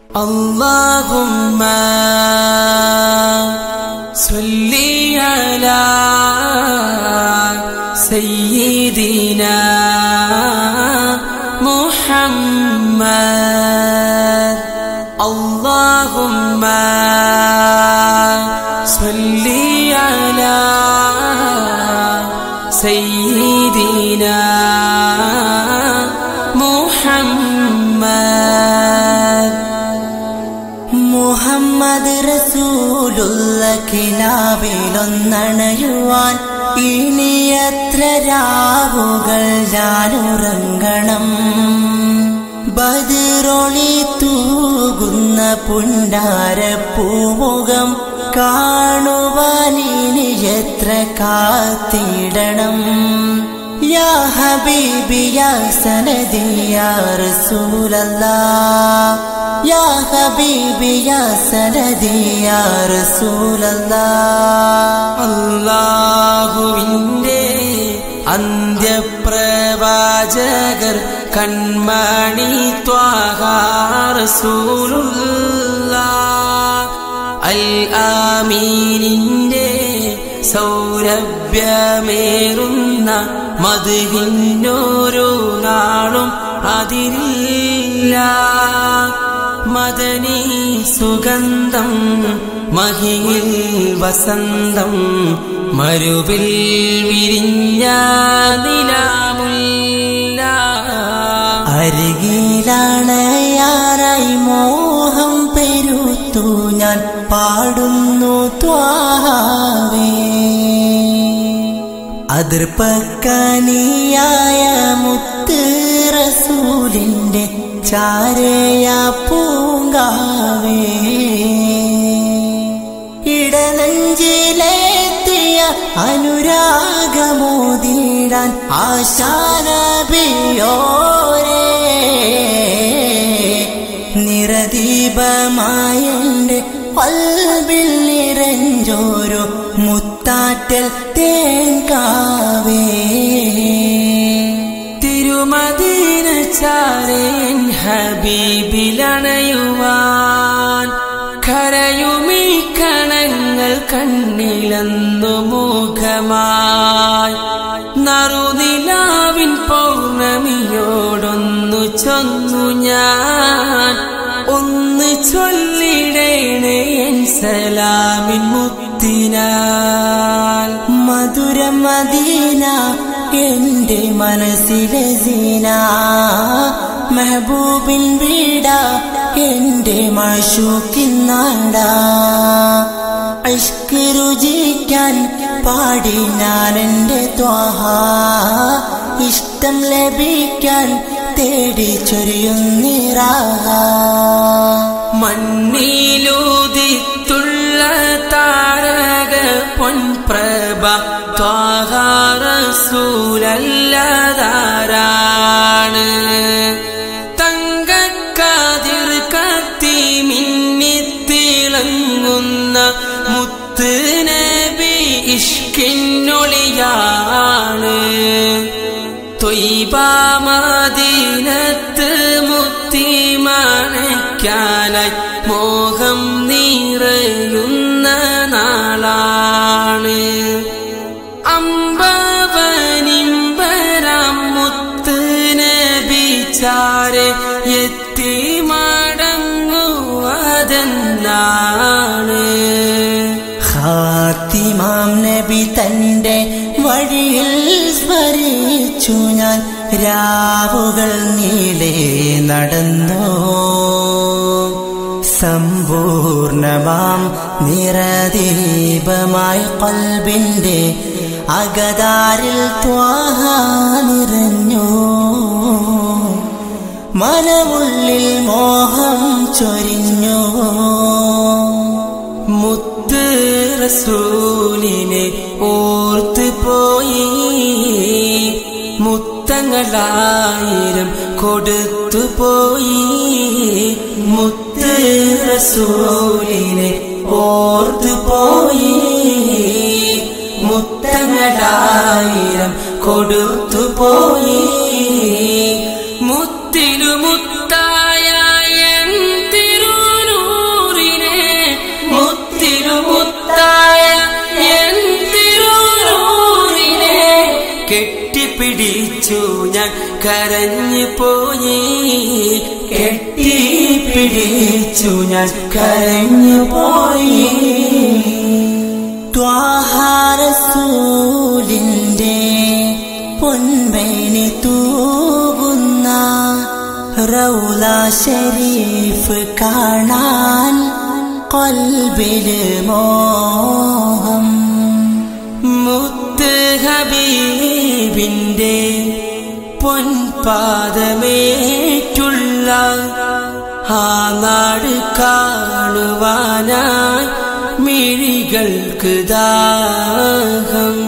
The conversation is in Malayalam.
اللهم صل على سيدنا محمد اللهم صل على سيدنا محمد മുഹമ്മദ് റസൂലുള്ള കിനാവിലൊന്നണയുവാൻ ഇനി എത്ര രാവുകൾ ഞാനുറങ്ങണം ബദിറൊളി തൂകുന്ന പുണ്ടാരപ്പൂമുഖം കാണുവാൻ ഇനി എത്ര കാത്തിടണം യാ ഹബീബി യാ സനദി യാ റസൂലല്ലാഹ് യാ ഹബീബി യാ സനദി യാ റസൂലല്ലാഹ് അല്ലാഹുവിൻ്റെ അന്ത്യപ്രവാചകർ കൺമണി ത്വാഹാറസൂലുള്ള അൽ ആമീനിൻ്റെ സൗരഭ്യമേറുന്ന മധുഹിന്നോരോ നാളും അതിരില്ല മദനി സുഗന്ധം മഹിയിൽ വസന്തം മരുവിൽ വിരിഞ്ഞ നിലാമുല്ല അരികിലാണ് യാറായി മോഹം പെരുത്തു ഞാൻ പാടുന്നു ത്വാവേ അതിർപ്പക്കനിയായ മുത്ത് റസൂലിന്റെ ചാരയ പൂങ്കാവേ ഇടനെഞ്ചിലെത്തിയ അനുരാഗമോതിടാൻ ആശാനബിയോരേ നിറദീപമായന്റെ പൽബിൽ നിറഞ്ചോരോ മുത്താറ്റൽ തേങ്കാവേ തിരുമദീന ചാരയൻ ഹബീബിലണയുവാൻ കരയുമീ കണങ്ങൾ കണ്ണിലെന്നു മുഖമായി നറുനിലാവിൻ പൗർണമിയോടൊന്നു ചൊന്നു ഞാൻ ഒന്ന് ചൊല്ലിടേണേ എൻ സലാമിൻ മുത്തിനാൽ മധുരം മദീന എന്റെ മനസ്സിലെ സീന മെഹബൂബിൻ വീട എന്റെ മഷൂക്കിൻ നാട ഇഷ്ക് രുചിക്കാൻ പാടി ഞാൻ എന്റെ ത്വാഹ ഇഷ്ടം ലഭിക്കാൻ തേടി ചൊരിയുന്നിറാഹ മണ്ണിലൂതിത്തുള്ള താരക പൊൻപ്രഭ ത്വാഹാറസൂലല്ലതാരാണ് തങ്കക്കാതിർ കത്തി മിന്നിത്തിളങ്ങുന്ന മുത്ത് നബി ഇഷ്കിന്നൊളിയാണ് തൊയ്ബാമദീനത്ത് മുത്തി മണയ്ക്കാനായി മോഹം നിറയുന്ന നാളാണ് അമ്പവനിമ്പരാം മുത്ത് നബിച്ചാരെ എത്തി മടങ്ങുവതെന്നാണ് ഖാത്തിമാം നബി തന്റെ വഴിയിൽ സ്മരിച്ചു ഞാൻ രാവുകൾ നീളെ നടന്നു സമ്പൂർണമാം നിറദീപമായി കൽബിന്റെ അകതാരിൽ ത്വാഹ നിറഞ്ഞു മനമുള്ളിൽ മോഹം ചൊരിഞ്ഞു മുത്ത് റസൂലിനെ ഓർത്ത് പോയി മുത്തങ്ങളായിരം കൊടുത്തു പോയി മുത്ത് റസൂലിനെ ഓർത്ത് പോയി മുത്തങ്ങളായിരം കൊടുത്തു പോയി മുത്തിനു മുത്തായ എൻ തിരു കരഞ്ഞു പോയി കെട്ടിപ്പിടിച്ചു ഞാൻ കരഞ്ഞു പോയി ത്വാഹാരസൂലിന്റെ പൊൻവേണി തൂകുന്ന റൗല ഷരീഫ് കാണാൻ കൊൽബില് മോഹം മുത്ത് ഹബീബിന്റെ പൊൻപാദമേറ്റുള്ള ആ നാട് കാണുവാനായി മിഴികൾക്ക് ദാഹം